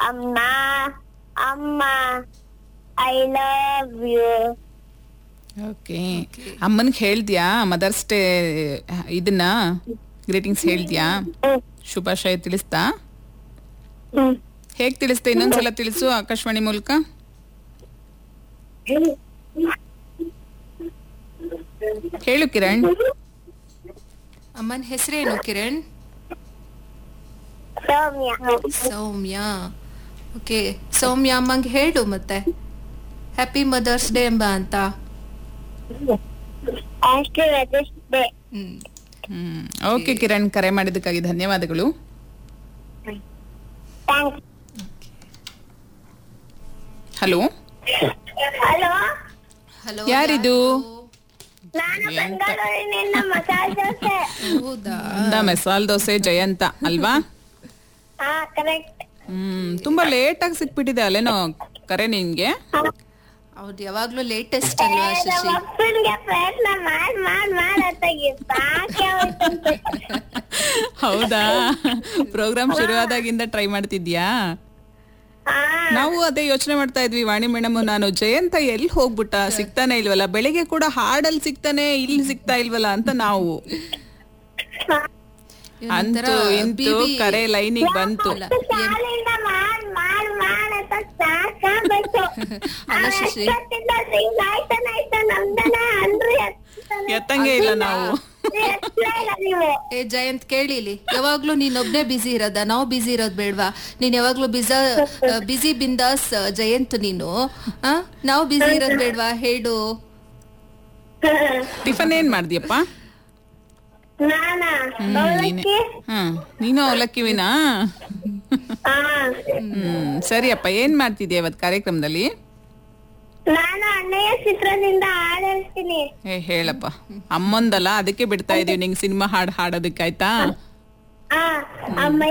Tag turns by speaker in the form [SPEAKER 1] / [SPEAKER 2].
[SPEAKER 1] ಅಮ್ಮ ಅಮ್ಮ I love you
[SPEAKER 2] okay ಅಮ್ಮನ್ಗೆ ಹೇಳ್ದ್ಯಾ ಮದರ್ಸ್ ಡೇ ಇದನ್ನ ಗ್ರೀಟಿಂಗ್ಸ್ ಹೇಳ್ದ್ಯಾ ಶುಭಾಶಯ ತಿಳಿಸ್ತಾ ಹೇಗ್ ತಿಳಿಸ್ತೆ ಇನ್ನೊಂದ್ಸಲ ತಿಳಿಸು ಆಕಾಶವಾಣಿ ಮೂಲಕ ಹೇಳು ಕಿರಣ್
[SPEAKER 3] ಅಮ್ಮನ ಹೆಸರೇನು ಕಿರಣ್
[SPEAKER 1] ಸೌಮ್ಯ
[SPEAKER 3] ಸೌಮ್ಯ ಓಕೆ ಸೌಮ್ಯ ಅಮ್ಮಂಗೆ ಹೇಳು ಮತ್ತೆ ಹ್ಯಾಪಿ ಮದರ್ಸ್ ಡೇ ಎಂಬ ಅಂತ
[SPEAKER 1] ಅಷ್ಟು ರಜಿಸ್ಟೇ
[SPEAKER 3] ಹ್ಮ್
[SPEAKER 2] ಹ್ಮ್ ಓಕೆ ಕಿರಣ್ ಕರೆ ಮಾಡಿದ್ದಕ್ಕಾಗಿ ಧನ್ಯವಾದಗಳು
[SPEAKER 1] ಥ್ಯಾಂಕ್ಸ್
[SPEAKER 2] ಹಲೋ
[SPEAKER 1] ಹಲೋ
[SPEAKER 3] ಹಲೋ
[SPEAKER 2] ಯಾರಿದು
[SPEAKER 1] ನಾನು ಬೆಂಗಳೂರಿನಿಂದ ಮಸಾಲೆ ದೋಸೆ
[SPEAKER 3] ಹೌದಾ
[SPEAKER 2] ಅಂದ ಮಸಾಲ್ ದೋಸೆ ಜಯಂತ ಅಲ್ವಾ
[SPEAKER 1] ಹಾ ಕರೆಕ್ಟ್
[SPEAKER 2] ಹ್ಮ್ ತುಂಬಾ ಲೇಟ್ ಆಗಿ ಸಿಕ್ಬಿಟ್ಟಿದೆ ಅಲ್ಲೇನೋ ಕರೆ ನಿನ್ಗೆ
[SPEAKER 3] ಅವ್ರು ಯಾವಾಗ್ಲೂ ಲೇಟೆಸ್ಟ್ ಅಲ್ವಾ ಶಶಿ
[SPEAKER 1] ಅಪ್ಪನ್ಗೆ ಪ್ರಯತ್ನ ಮಾಡ್ ಮಾಡ್ ಮಾಡತ್ತಾಗಿ ಸಾಕೆ ಹೋಯ್ತಂತೆ
[SPEAKER 2] ಹೌದಾ ಪ್ರೋಗ್ರಾಮ್ ಶುರುವಾದಾಗಿಂದ ಟ್ರೈ ಮಾಡ್ತಿದ್ಯಾ
[SPEAKER 1] ಹಾ
[SPEAKER 2] ನಾವು ಅದೇ ಯೋಚನೆ ಮಾಡ್ತಾ ಇದ್ವಿ ವಾಣಿ ಮೇಡಮ್ ನಾನು ಜಯಂತ ಎಲ್ಲಿ ಹೋಗ್ಬಿಟ್ಟ ಸಿಗ್ತಾನೆ ಇಲ್ವಲ್ಲ ಬೆಳಿಗ್ಗೆ ಕೂಡ ಹಾಡಲ್ ಸಿಗ್ತಾನೆ ಇಲ್ಲಿ ಸಿಗ್ತಾ ಇಲ್ವಲ್ಲ ಅಂತ ನಾವು ಅಂತೂ ಇಂತೂ ಕರೆ ಲೈನಿಗೆ ಬಂತು
[SPEAKER 1] ಶಾಲೆಯಿಂದ ಮಾಡ್ ಮಾಡ್ ಮಾಡತ್ತ ಸಾಕಾಗ್ಬೇಕು
[SPEAKER 3] ಅಲ್ಲ ಶಶಿ.
[SPEAKER 1] ಎಷ್ಟೊತ್ತಿಂದ ring ಆಯ್ತಾನೆ ಆಯ್ತಾ ನಮ್ದನ ಅನ್ರಿ ಎತ್ತಾನೆ.
[SPEAKER 2] ಎತ್ತಂಗೆ ಇಲ್ಲ ನಾವು
[SPEAKER 1] ಎತ್ತಲೇ ಇಲ್ಲ ನೀವು
[SPEAKER 3] ಏ ಜಯಂತ್ ಕೇಳಿಲಿ ಯಾವಾಗ್ಲೂ ನೀನೊಬ್ನೇ ಬಿಸಿ ಇರೋದ ನಾವು ಬಿಸಿ ಇರೋದ್ ಬೇಡ್ವಾ ನೀನ್ ಯಾವಾಗ್ಲೂ ಬಿಸ ಬಿಸಿ ಬಿಂದಾಸ್ ಜಯಂತ್ ನೀನು ಆ ನಾವು ಬಿಸಿ ಇರೋದ್ ಬೇಡ್ವಾ ಹೇಳು
[SPEAKER 2] ಟಿಫನ್ ಏನ್ ಮಾಡ್ದಿಯಪ್ಪ
[SPEAKER 1] ನಾನಾ
[SPEAKER 2] ಹ್ಮ್ ನೀನೆ
[SPEAKER 1] ಅವಲಕ್ಕಿ
[SPEAKER 2] ಹ್ಮ್ ನೀನು ಅವಲಕ್ಕಿವಿನಾ
[SPEAKER 1] ಹಾ
[SPEAKER 2] ಹ್ಮ್ ಸರಿಯಪ್ಪ ಏನ್ ಮಾಡ್ತಿದ್ಯಾ ಇವತ್ ಕಾರ್ಯಕ್ರಮದಲ್ಲಿ
[SPEAKER 1] ನಾನು ಅಣ್ಣಯ್ಯ ಚಿತ್ರದಿಂದ ಹಾಡ್ ಹೇಳ್ತೀನಿ
[SPEAKER 2] ಏ ಹೇಳಪ್ಪ ಅಮ್ಮಂದಲ್ಲ ಅದಕ್ಕೆ ಬಿಡ್ತಾ ಇದೀವಿ ನಿಂಗೆ ಸಿನಿಮಾ ಹಾಡ್ ಹಾಡೋದಕ್ಕಾಯ್ತಾ
[SPEAKER 1] ಆ ಅಮ್ಮ